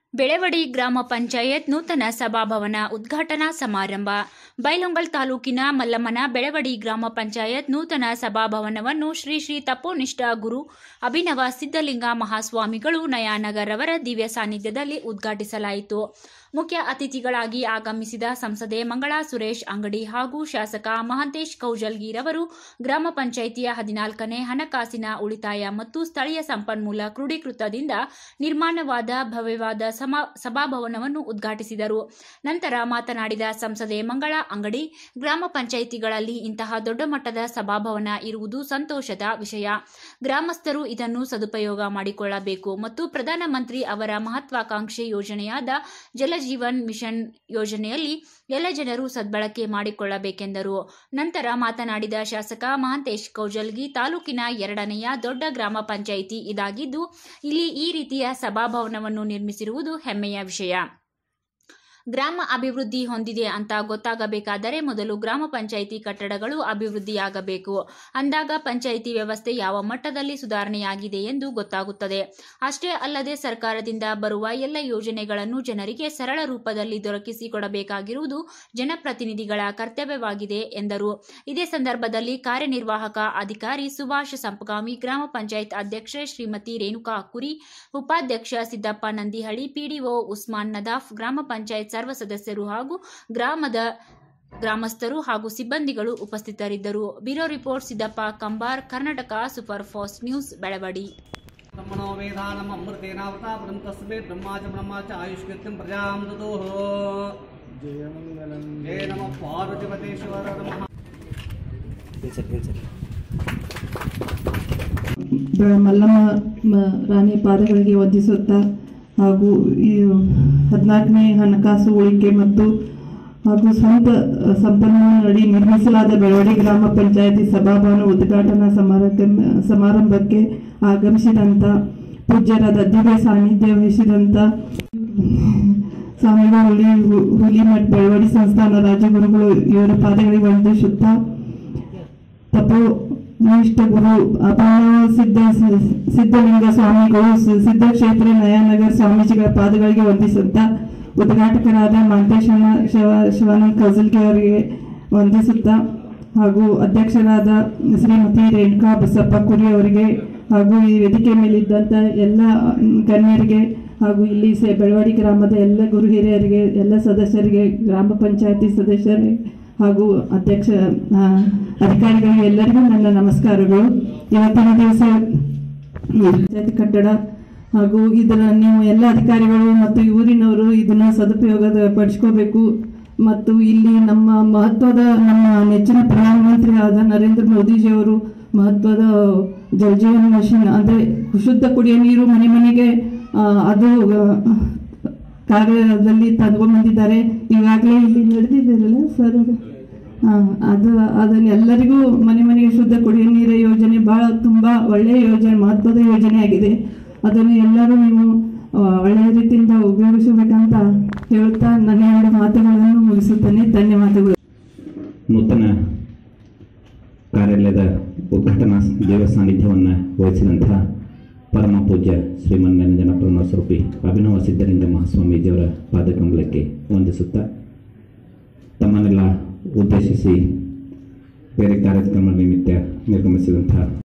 ಬೆಳವಡಿ ಗ್ರಾಮ ಪಂಚಾಯತ್ ನೂತನ ಸಭಾಭವನ ಉದ್ಘಾಟನಾ ಸಮಾರಂಭ ಬೈಲೊಂಗಲ್ ತಾಲೂಕಿನ ಮಲ್ಲಮ್ಮನ ಬೆಳವಡಿ ಗ್ರಾಮ ಪಂಚಾಯತ್ ನೂತನ ಸಭಾಭವನವನ್ನು ಶ್ರೀ ಶ್ರೀ ತಪೋನಿಷ್ಠ ಗುರು ಅಭಿನವ ಸಿದ್ದಲಿಂಗ ಮಹಾಸ್ವಾಮಿಗಳು ನಯಾನಗರ್ ಅವರ ದಿವ್ಯ ಸಾನ್ನಿಧ್ಯದಲ್ಲಿ ಉದ್ಘಾಟಿಸಲಾಯಿತು ಮುಖ್ಯ ಅತಿಥಿಗಳಾಗಿ ಆಗಮಿಸಿದ ಸಂಸದೆ ಮಂಗಳಾ ಸುರೇಶ್ ಅಂಗಡಿ ಹಾಗೂ ಶಾಸಕ ಮಹಂತೇಶ್ ಕೌಜಲ್ಗಿರವರು ಗ್ರಾಮ ಪಂಚಾಯಿತಿಯ ಹದಿನಾಲ್ಕನೇ ಹಣಕಾಸಿನ ಉಳಿತಾಯ ಮತ್ತು ಸ್ಥಳೀಯ ಸಂಪನ್ಮೂಲ ಕ್ರೋಢೀಕೃತದಿಂದ ನಿರ್ಮಾಣವಾದ ಭವ್ಯವಾದ ಸಮ ಸಭಾಭವನವನ್ನು ಉದ್ಘಾಟಿಸಿದರು ನಂತರ ಮಾತನಾಡಿದ ಸಂಸದೆ ಮಂಗಳಾ ಅಂಗಡಿ ಗ್ರಾಮ ಪಂಚಾಯಿತಿಗಳಲ್ಲಿ ಇಂತಹ ದೊಡ್ಡ ಮಟ್ಟದ ಸಭಾಭವನ ಇರುವುದು ಸಂತೋಷದ ವಿಷಯ ಗ್ರಾಮಸ್ಥರು ಇದನ್ನು ಸದುಪಯೋಗ ಮಾಡಿಕೊಳ್ಳಬೇಕು ಮತ್ತು ಪ್ರಧಾನಮಂತ್ರಿ ಅವರ ಮಹತ್ವಾಕಾಂಕ್ಷೆ ಯೋಜನೆಯಾದ ಜಲಜೀವನ್ ಮಿಷನ್ ಯೋಜನೆಯಲ್ಲಿ ಎಲ್ಲ ಜನರು ಸದ್ಬಳಕೆ ಮಾಡಿಕೊಳ್ಳಬೇಕೆಂದರು ನಂತರ ಮಾತನಾಡಿದ ಶಾಸಕ ಮಹಾಂತೇಶ್ ಕೌಜಲ್ಗಿ ತಾಲೂಕಿನ ಎರಡನೆಯ ದೊಡ್ಡ ಗ್ರಾಮ ಪಂಚಾಯಿತಿ ಇದಾಗಿದ್ದು ಇಲ್ಲಿ ಈ ರೀತಿಯ ಸಭಾಭವನವನ್ನು ನಿರ್ಮಿಸಿರುವುದು ಹೆಮ್ಮೆಯ ವಿಷಯ ಗ್ರಾಮ ಅಭಿವೃದ್ಧಿ ಹೊಂದಿದೆ ಅಂತ ಗೊತ್ತಾಗಬೇಕಾದರೆ ಮೊದಲು ಗ್ರಾಮ ಪಂಚಾಯಿತಿ ಕಟ್ಟಡಗಳು ಅಭಿವೃದ್ಧಿಯಾಗಬೇಕು ಅಂದಾಗ ಪಂಚಾಯಿತಿ ವ್ಯವಸ್ಥೆ ಯಾವ ಮಟ್ಟದಲ್ಲಿ ಸುಧಾರಣೆಯಾಗಿದೆ ಎಂದು ಗೊತ್ತಾಗುತ್ತದೆ ಅಷ್ಟೇ ಅಲ್ಲದೆ ಸರ್ಕಾರದಿಂದ ಬರುವ ಎಲ್ಲ ಯೋಜನೆಗಳನ್ನು ಜನರಿಗೆ ಸರಳ ರೂಪದಲ್ಲಿ ದೊರಕಿಸಿಕೊಡಬೇಕಾಗಿರುವುದು ಜನಪ್ರತಿನಿಧಿಗಳ ಕರ್ತವ್ಯವಾಗಿದೆ ಎಂದರು ಇದೇ ಸಂದರ್ಭದಲ್ಲಿ ಕಾರ್ಯನಿರ್ವಾಹಕ ಅಧಿಕಾರಿ ಸುಭಾಷ್ ಸಂಪಗಾಮಿ ಗ್ರಾಮ ಪಂಚಾಯತ್ ಅಧ್ಯಕ್ಷೆ ಶ್ರೀಮತಿ ರೇಣುಕಾ ಕುರಿ ಉಪಾಧ್ಯಕ್ಷ ಸಿದ್ದಪ್ಪ ನಂದಿಹಳ್ಳಿ ಪಿಡಿಒ ಉಸ್ಮಾನ್ ನದಾಫ್ ಗ್ರಾಮ ಪಂಚಾಯತ್ ಸರ್ವ ಸದಸ್ಯರು ಹಾಗೂ ಗ್ರಾಮದ ಗ್ರಾಮಸ್ಥರು ಹಾಗೂ ಸಿಬ್ಬಂದಿಗಳು ಉಪಸ್ಥಿತರಿದ್ದರು bureau report Siddappa Kambar Karnataka super fast news Belavadi ब्रह्मणो वेदानम् अमृतेनावृतापदं तस्मै ब्रह्मा च ब्रह्मा च आयुष्कृत्यं प्रजां ददोः जय नमः पार्वतीपतेश्वर नमः ಬ- ಮಲ್ಲಮ್ಮ ಮ- ರಾಣಿ ಪಾದಗಳಿಗೆ ವಂದಿಸುತ್ತಾ ಹಾಗೂ ಈ ಹದಿನಾಲ್ಕನೇ ಹಣಕಾಸು ಉಳಿಕೆ ಮತ್ತು ಹಾಗೂ ಸ್ವಂತ ಅ, ಸಂಪನ್ಮೂಲದಡಿ ನಿರ್ಮಿಸಲಾದ ಬೆಳವಡಿ ಗ್ರಾಮ ಪಂಚಾಯತಿ ಸಭಾಭವನ ಉದ್ಘಾಟನಾ ಸಮಾರಂಭ ಸಮಾರಂಭಕ್ಕೆ ಆಗಮಿಸಿದಂಥ ಪೂಜ್ಯರಾದ ದಿವ್ಯ ಸಾನ್ನಿಧ್ಯ ವಹಿಸಿದಂಥ ಸ್ವಾಮಿಗಳು ಹುಲಿ ಹುಲಿಮಠ್ ಬೆಳವಡಿ ಸಂಸ್ಥಾನ ರಾಜಗುರುಗಳು ಇವರ ಪಾದಗಳಿಗೆ ವಂದಿಸುತ್ತಾ ತಪೋ ನಿಷ್ಠ ಗುರು ಅಭಿನವ ಸಿದ್ಧ ಸಿದ್ಧಲಿಂಗ ಸ್ವಾಮಿಗಳು ಸಿ- ಸಿದ್ಧಕ್ಷೇತ್ರ ನಯಾನಗರ್ ಸ್ವಾಮೀಜಿಗಳ ಪಾದಗಳಿಗೆ ವಂದಿಸುತ್ತ ಉದ್ಘಾಟಕರಾದ ಮಾಂತೇಶನ ಶಿವ ಶಿವಾನಂದ ಕೌಸಲ್ಗಿ ಅವರಿಗೆ ವಂದಿಸುತ್ತಾ ಹಾಗೂ ಅಧ್ಯಕ್ಷರಾದ ಶ್ರೀಮತಿ ರೇಣುಕಾ ಬಸಪ್ಪ ಕುರಿ ಅವರಿಗೆ ಹಾಗೂ ಈ ವೇದಿಕೆ ಮೇಲಿದ್ದಂಥ ಎಲ್ಲ ಗಣ್ಯರಿಗೆ ಹಾಗೂ ಇಲ್ಲಿ ಸೆ ಬೆಳವಾಡಿ ಗ್ರಾಮದ ಎಲ್ಲ ಗುರು ಹಿರಿಯರಿಗೆ ಎಲ್ಲ ಸದಸ್ಯರಿಗೆ ಗ್ರಾಮ ಪಂಚಾಯತಿ ಸದಸ್ಯರಿಗೆ ಹಾಗೂ ಅಧ್ಯಕ್ಷ ಆ, ಅಧಿಕಾರಿಗಳಿಗೆ ಎಲ್ಲರಿಗೂ ನನ್ನ ನಮಸ್ಕಾರಗಳು ಇವತ್ತಿನ ದಿವಸ ಈ ಪಂಚಾಯತಿ ಕಟ್ಟಡ ಹಾಗೂ ಇದರ ನೀವು ಎಲ್ಲ ಅಧಿಕಾರಿಗಳು ಮತ್ತು ಈ ಊರಿನವರು ಇದನ್ನ ಸದುಪಯೋಗದ ಪಡಿಸ್ಕೋಬೇಕು ಮತ್ತು ಇಲ್ಲಿ ನಮ್ಮ ಮಹತ್ವದ ನಮ್ಮ ನೆಚ್ಚಿನ ಪ್ರಧಾನಮಂತ್ರಿ ಆದ ನರೇಂದ್ರ ಮೋದಿಜಿಯವರು ಮಹತ್ವದ ಜಲಜೀವನ್ ಮಿಷನ್ ಅಂದರೆ ಶುದ್ಧ ಕುಡಿಯುವ ನೀರು ಮನೆ ಮನೆಗೆ ಆ, ಅದು ಆ, ಕಾರ್ಯದಲ್ಲಿ ತಂದ್ಕೊಂಡ್ಬಂದಿದ್ದಾರೆ ಈಗಾಗಲೇ ಇಲ್ಲಿ ನಡೆದಿದ್ದಾರಲ್ಲ ಸರ್ ಆ, ಅದು ಅದನ್ನು ಎಲ್ಲರಿಗೂ ಮನೆ ಮನೆಗೆ ಶುದ್ಧ ಕುಡಿಯುವ ನೀರ ಯೋಜನೆ ಬಹಳ ತುಂಬ ಒಳ್ಳೆಯ ಯೋಜನೆ ಮಹತ್ವದ ಯೋಜನೆ ಆಗಿದೆ ಅದನ್ನು ಎಲ್ಲರೂ ನೀವು ಆ, ಒಳ್ಳೆಯ ರೀತಿಯಿಂದ ಉಪಯೋಗಿಸಬೇಕಂತ ಹೇಳುತ್ತಾ ನನ್ನ ಎರಡು ಮಾತುಗಳನ್ನು ಮುಗಿಸುತ್ತೇನೆ ಧನ್ಯವಾದಗಳು ನೂತನ ಕಾರ್ಯಾಲಯದ ಉದ್ಘಾಟನಾ ದೇವ ಸಾನ್ನಿಧ್ಯವನ್ನು ವಹಿಸಿದಂತಹ ಪರಮ ಪೂಜ್ಯ ಶ್ರೀಮನ್ನಿರಂಜನ ಪ್ರಣವ ಸ್ವರೂಪಿ ಅಭಿನವ ಸಿದ್ಧಲಿಂಗ ಮಹಾಸ್ವಾಮೀಜಿಯವರ ಪಾದಕಮಲಕ್ಕೆ ವಂದಿಸುತ್ತಾ ತಮ್ಮನ್ನೆಲ್ಲ ಉದ್ದೇಶಿಸಿ ಬೇರೆ ಕಾರ್ಯಕ್ರಮ ನಿಮಿತ್ತ ನಿರ್ಗಮಿಸಿದಂತಹ